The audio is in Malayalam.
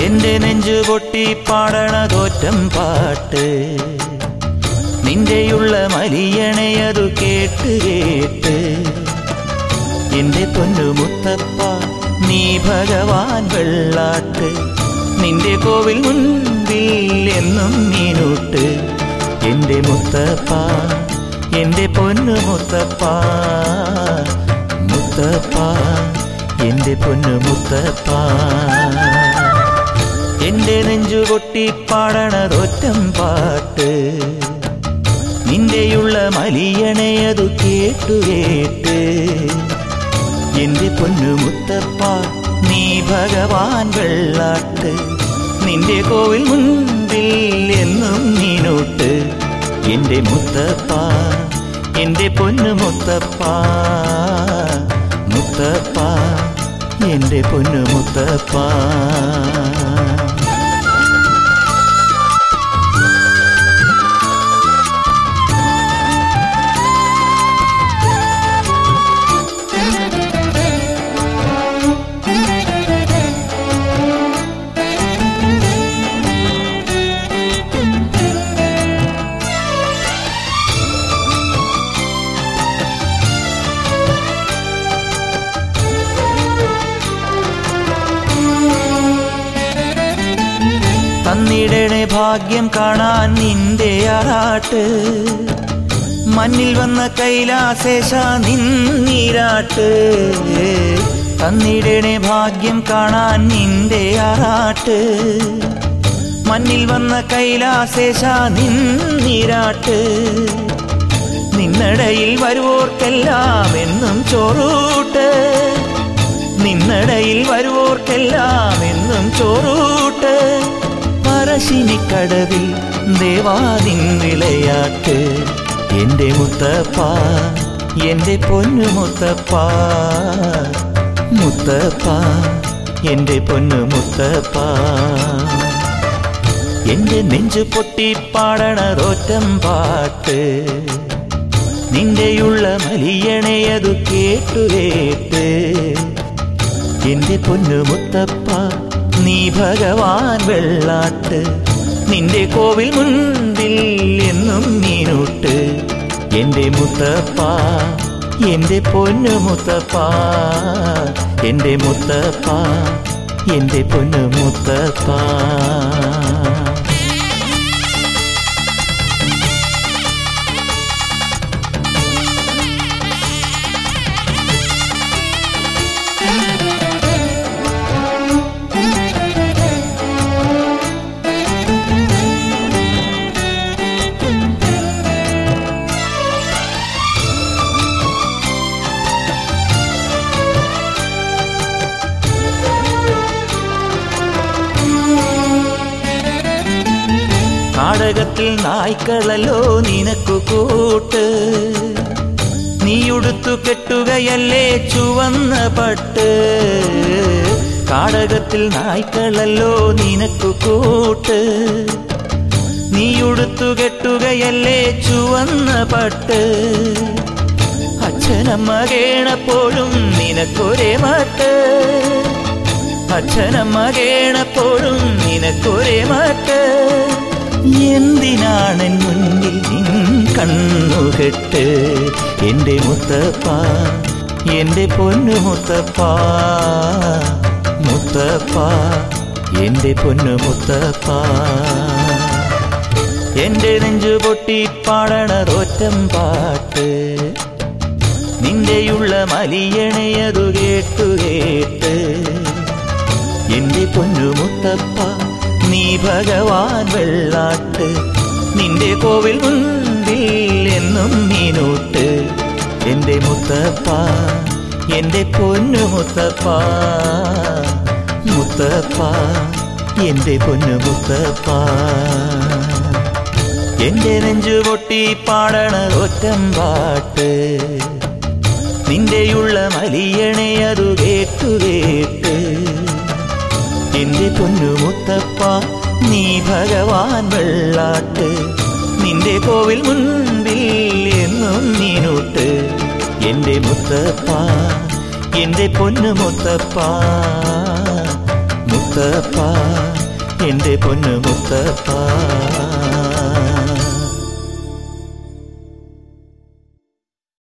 എന്റെ നെഞ്ചു പൊട്ടി പാടണതോറ്റം പാട്ട് നിന്റെയുള്ള മലിയണയതു കേട്ട് കേട്ട് എന്റെ പൊന്നു മുത്തപ്പ നീ ഭഗവാൻ വെള്ളാട്ട് നിന്റെ കോവിൽ മുൻപിൽ എന്നും മീനൂട്ട് എന്റെ മുത്തപ്പ എന്റെ പൊന്നു മുത്തപ്പ മുത്തപ്പ എന്റെ പൊന്നു മുത്തപ്പ എന്റെ നെഞ്ചു പൊട്ടി പാടണതൊറ്റം പാട്ട് നിന്റെയുള്ള മലിയണയതു കേട്ടു കേട്ട് എന്റെ പൊന്നു മുത്തപ്പ നീ ഭഗവാൻ വെള്ളാട്ട് നിന്റെ കോവിൽ മുൻപിൽ എന്നും നീനോട്ട് എന്റെ മുത്തപ്പ എന്റെ പൊന്നു മുത്തപ്പ മുത്തപ്പ എന്റെ പൊന്നു മുത്തപ്പ തന്നിടണേ ഭാഗ്യം കാണാൻ നിന്റെ ആറാട്ട് മണ്ണിൽ വന്ന കൈലാസേശ നിന്നീരാട്ട് തന്നിടണേ ഭാഗ്യം കാണാൻ നിന്റെ ആറാട്ട് മണ്ണിൽ വന്ന കൈലാസേശ നിന്നീരാട്ട് നിന്നടയിൽ വരുവോർക്കെല്ലാം എന്നും ചോറൂട്ട് നിന്നടയിൽ വരുവോർക്കെല്ലാം എന്നും ചോറൂട്ട് പറശ്ശിനിക്കടവിൽ ദേവാദിൻ വിളയാട്ട് എന്റെ മുത്തപ്പ എന്റെ പൊന്നു മുത്തപ്പ മുത്തപ്പ എന്റെ പൊന്നു മുത്തപ്പ എന്റെ നെഞ്ചു പൊട്ടി പാടണതൊറ്റം പാട്ട് നിന്റെയുള്ള മലിയണയതു കേട്ടു കേട്ട് എന്റെ പൊന്നു മുത്തപ്പ നീ ഭഗവാൻ വെള്ളാട്ട് നിന്റെ കോവിൽ മുൻപിൽ എന്നും നീനൂട്ട് എന്റെ മുത്തപ്പ എന്റെ പൊന്നു മുത്തപ്പ എന്റെ മുത്തപ്പ എന്റെ പൊന്നു മുത്തപ്പ നാടകത്തിൽ നായ്ക്കളല്ലോ നിനക്കു കൂട്ട് നീയുടുത്തു കെട്ടുകയല്ലേ ചുവന്ന പട്ട് കാടകത്തിൽ നായ്ക്കളല്ലോ നിനക്കു കൂട്ട് നീയുടുത്തു കെട്ടുകയല്ലേ ചുവന്ന പട്ട് അച്ഛനമ്മ കേണപ്പോഴും നിനക്കൊരേ മട്ട് അച്ഛനമ്മ കേണപ്പോഴും നിനക്കൊരേ മട്ട് എന്തിനാണെൻ മുന്നിൽ നിൻ കണ്ണുകെട്ട് എന്റെ മുത്തപ്പ എന്റെ പൊന്നു മുത്തപ്പ മുത്തപ്പ എന്റെ പൊന്നു മുത്തപ്പ എന്റെ നെഞ്ചു പൊട്ടി പാടണതൊറ്റം പാട്ട് നിന്റെയുള്ള മലിയണയതു കേട്ടു കേട്ട് എന്റെ പൊന്നു മുത്തപ്പ നീ ഭഗവാൻ വെള്ളാട്ട് നിന്റെ കോവിൽ മുൻപിൽ എന്നും നീനൂട്ട് എന്റെ മുത്തപ്പ എന്റെ പൊന്നു മുത്തപ്പ മുത്തപ്പ എന്റെ പൊന്നു മുത്തപ്പ എന്റെ നെഞ്ചു പൊട്ടി പാടണ ഒറ്റം പാട്ട് നിന്റെയുള്ള മലിയണയതു കേട്ടു കേട്ട് എന്റെ പൊന്നു മുത്തപ്പ നീ ഭഗവാൻ വെള്ളാട്ട് നിന്റെ കോവിൽ മുൻപിൽ എന്നും നീനൂട്ട് എന്റെ മുത്തപ്പ എന്റെ പൊന്നു മുത്തപ്പ മുത്തപ്പ മുത്തപ്പ എന്റെ പൊന്നു മുത്തപ്പ